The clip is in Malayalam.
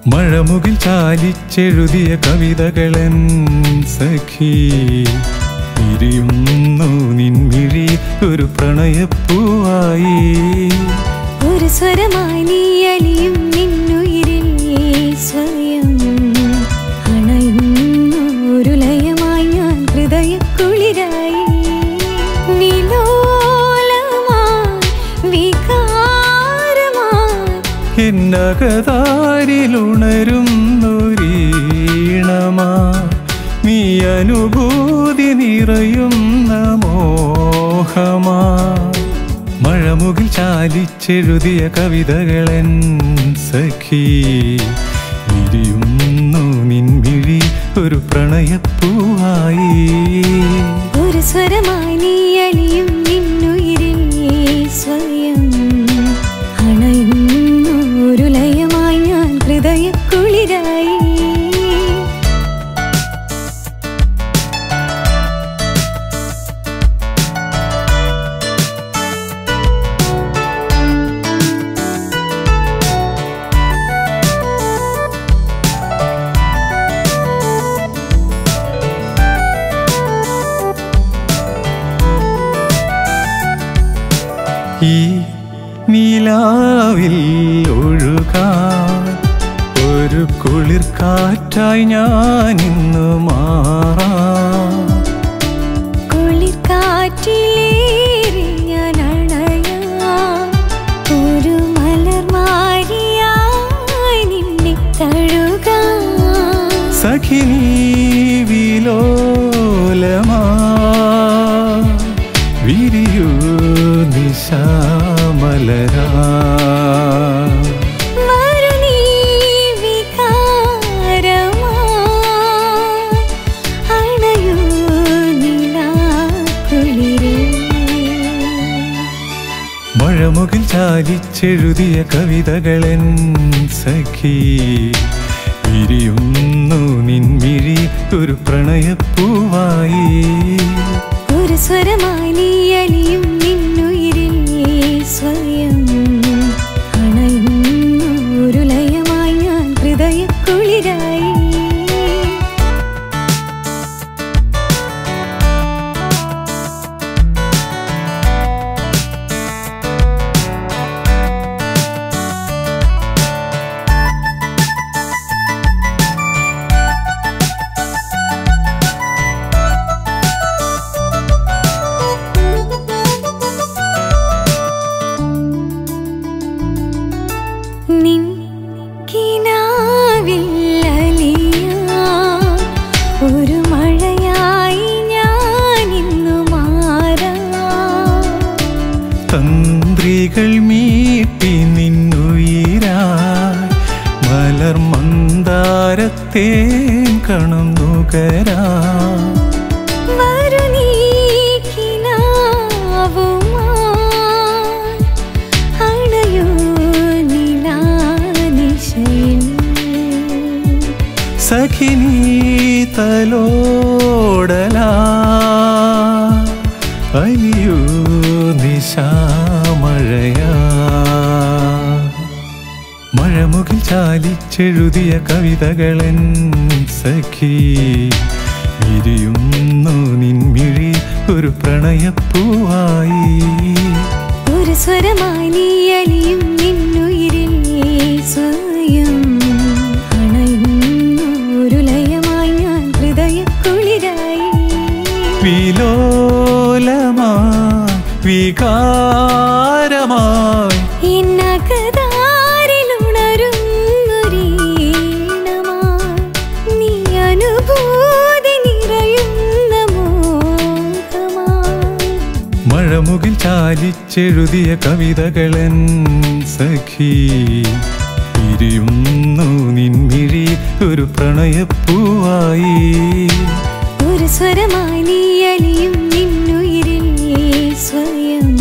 മഴമുകിൽ ചാലിച്ചെഴുതിയ കവിതകളൻ സഖി ഇരിയുന്നു നിൻമിഴി ഒരു പ്രണയപ്പൂവായി ഒരു സ്വരമായി നീ അലിയും നിന്നുയിരിൽ സ്വയം അണയുന്നു ഒരു ലയമായി ഞാൻ ഹൃദയക്കുളിരായി വിലോലമായി വികാരമായി എന്നകതാരിലുണരുന്നൊരീണമാ നീ അനുഭൂതി നിറയുന്ന മോഹമാ മഴമുകിൽ ചാലിച്ചെഴുതിയ കവിതകളൻ സഖി വിരിയുന്നു നിൻമിഴി ഒരു പ്രണയപ്പൂവായി ഒരു സ്വരമായി നീ അലിയും നിന്നുയിരിൽ സ്വയം അണയുന്നു ഒരു ലയമായി ഞാൻ ഹൃദയക്കുളിരായി ഈ നീലാവിൽ ഒഴുകാൻ ഒരു കുളിർ കാറ്റായി ഞാൻ ഇന്ന് മാറാം കുളിർക്കാറ്റിലേറി ഞാൻ അണയാം. ഒരു മലർമാരിയായി നിന്നെ തഴുകാം. സഖിനി വിലോലമാ വിരിയൂ നിശാമലരാ വരൂ നീ വികാരമായി. അണയൂ നിലാക്കുളിരിൽ. മഴമുകിൽ ചാലിച്ചെഴുതിയ കവിതകളൻ സഖി വിരിയുന്നു നിൻമിഴി ഒരു പ്രണയപ്പൂവായി ഒരു സ്വരമായി നീ അലിയും നിന്നുയിരിൽ സ്വയം അണയുന്നു ഒരു ലയമായി ഞാൻ ഹൃദയക്കുളിരായി നിൻ കിനാവിൽ അലിയാൻ ഒരു മഴയായി ഞാൻ ഇന്നു മാറാം തന്ത്രികൾ മീട്ടി നിന്നുയിരായി മലർ മന്ദാരത്തേൻ കണം നുകരാ വരൂ നീ കിനാവുമായി. അണയൂ നിലാനിശയിൽ. സഖിനി തലോടലാ അലിയൂ നിശാമഴയാ മഴമുകിൽ ചാലിച്ചെഴുതിയ കവിതകളൻ സഖി വിരിയുന്നു നിൻമിഴി ഒരു പ്രണയപ്പൂവായി ഒരു സ്വരമായി നീ അലിയും നിന്നുയിരിൽ സ്വയം അണയുന്നു ഒരു ലയമായി ഞാൻ ഹൃദയക്കുളിരായി വിലോലമായി വികാരമായി എന്നകതാരിലുണരുന്നൊരീണമായി നീ അനുഭൂതി നിറയുന്ന മോഹമായി മഴമുകിൽ ചാലിച്ചെഴുതിയ കവിതകളൻ സഖി പിരിയുന്നു നിൻമിഴി ഒരു പ്രണയപ്പൂവായി ഒരു സ്വരമായി നീ അലിയും നിന്നുയിരിൽ സ്വയം